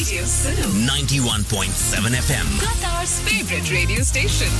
Radio Suno. 91.7 FM. Qatar's favorite radio station.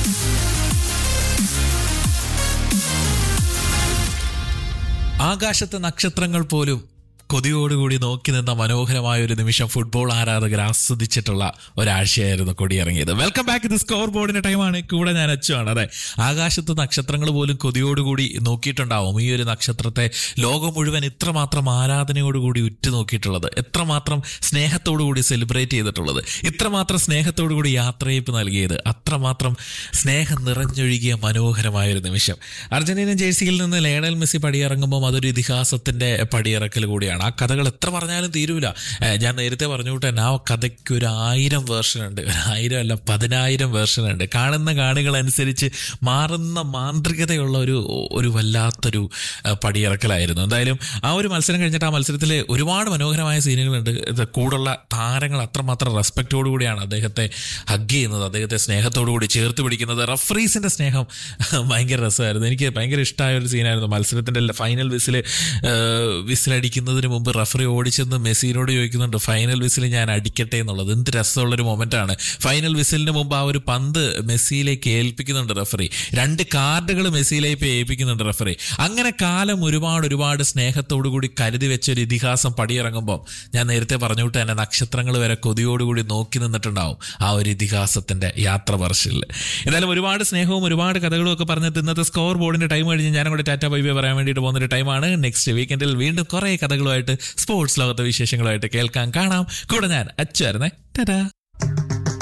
ആകാശത്തെ നക്ഷത്രങ്ങൾ പോലും കൊതിയോടുകൂടി നോക്കി നിന്ന മനോഹരമായ ഒരു നിമിഷം ഫുട്ബോൾ ആരാധകർ ആസ്വദിച്ചിട്ടുള്ള ഒരാഴ്ചയായിരുന്നു കൊടിയിറങ്ങിയത് വെൽക്കം ബാക്ക് ഇത് സ്കോർ ബോർഡിന്റെ ടൈമാണ് കൂടെ ഞാൻ അച്ചുവാണ് അതെ ആകാശത്ത് നക്ഷത്രങ്ങൾ പോലും കൊതിയോടുകൂടി നോക്കിയിട്ടുണ്ടാവും ഈ ഒരു നക്ഷത്രത്തെ ലോകം മുഴുവൻ ഇത്രമാത്രം ആരാധനയോടുകൂടി ഉറ്റുനോക്കിയിട്ടുള്ളത് എത്രമാത്രം സ്നേഹത്തോടുകൂടി സെലിബ്രേറ്റ് ചെയ്തിട്ടുള്ളത് ഇത്രമാത്രം സ്നേഹത്തോടുകൂടി യാത്രയപ്പ് നൽകിയത് അത്രമാത്രം സ്നേഹം നിറഞ്ഞൊഴുകിയ മനോഹരമായ ഒരു നിമിഷം അർജന്റീന ജേഴ്സിയിൽ നിന്ന് ലേണൽ മെസ്സി പടിയിറങ്ങുമ്പോൾ അതൊരു ഇതിഹാസത്തിന്റെ പടിയിറക്കൽ കൂടിയാണ് ആ കഥകൾ എത്ര പറഞ്ഞാലും തീരൂല ഏഹ് ഞാൻ നേരത്തെ പറഞ്ഞു തന്നെ ആ കഥയ്ക്ക് ഒരു ആയിരം വേർഷൻ ഉണ്ട് ഒരു ആയിരം അല്ല പതിനായിരം വേർഷൻ ഉണ്ട് കാണുന്ന കാണികൾ അനുസരിച്ച് മാറുന്ന മാന്ത്രികതയുള്ള ഒരു ഒരു വല്ലാത്തൊരു ഏഹ് പടിയിറക്കലായിരുന്നു എന്തായാലും ആ ഒരു മത്സരം കഴിഞ്ഞിട്ട് ആ മത്സരത്തിൽ ഒരുപാട് മനോഹരമായ സീനുകളുണ്ട് ഇത് കൂടുള്ള താരങ്ങൾ അത്രമാത്രം റെസ്പെക്റ്റോടു കൂടിയാണ് അദ്ദേഹത്തെ ഹഗ് ചെയ്യുന്നത് അദ്ദേഹത്തെ സ്നേഹത്തോടു കൂടി ചേർത്ത് പിടിക്കുന്നത് റഫറീസിന്റെ സ്നേഹം ഭയങ്കര രസമായിരുന്നു എനിക്ക് ഭയങ്കര ഇഷ്ടമായ ഒരു സീനായിരുന്നു മത്സരത്തിന്റെ ഫൈനൽ വിസിൽ വിസിലടിക്കുന്നതിന് മുമ്പ് റഫറി ഓടിച്ചെന്ന് മെസ്സിനോട് ചോദിക്കുന്നുണ്ട് ഫൈനൽ വിസിൽ ഞാൻ അടിക്കട്ടെ എന്നുള്ളത് എന്ത് രസമുള്ളൊരു മൊമെന്റ് ആണ് ഫൈനൽ വിസിലിന് മുമ്പ് ആ ഒരു പന്ത് മെസ്സിയിലേക്ക് ഏൽപ്പിക്കുന്നുണ്ട് റഫറി രണ്ട് കാർഡുകൾ മെസ്സിയിലേക്ക് ഏൽപ്പിക്കുന്നുണ്ട് റഫറി അങ്ങനെ കാലം ഒരുപാട് ഒരുപാട് സ്നേഹത്തോടു കൂടി കരുതി വെച്ച ഒരു ഇതിഹാസം പടിയിറങ്ങുമ്പോൾ ഞാൻ നേരത്തെ പറഞ്ഞു വിട്ട് തന്നെ നക്ഷത്രങ്ങൾ വരെ കൊതിയോടുകൂടി നോക്കി നിന്നിട്ടുണ്ടാവും ആ ഒരു ഇതിഹാസത്തിന്റെ യാത്ര പറച്ചിൽ എന്തായാലും ഒരുപാട് സ്നേഹവും ഒരുപാട് കഥകളും ഒക്കെ പറഞ്ഞിട്ട് ഇന്നത്തെ സ്കോർ ബോർഡിന്റെ ടൈം കഴിഞ്ഞ് ഞാനും കൂടെ ടാറ്റ ബൈബൈ പറയാൻ വേണ്ടിയിട്ട് പോകുന്ന ഒരു ടൈമാണ് നെക്സ്റ്റ് വീക്കെൻഡിൽ വീണ്ടും കുറേ കഥകളുമായിട്ട് സ്പോർട്സ് ലോകത്തെ വിശേഷങ്ങളുമായിട്ട് കേൾക്കാൻ കാണാം കൂടെ ഞാൻ അച്ചായിരുന്നേ ടാറ്റാ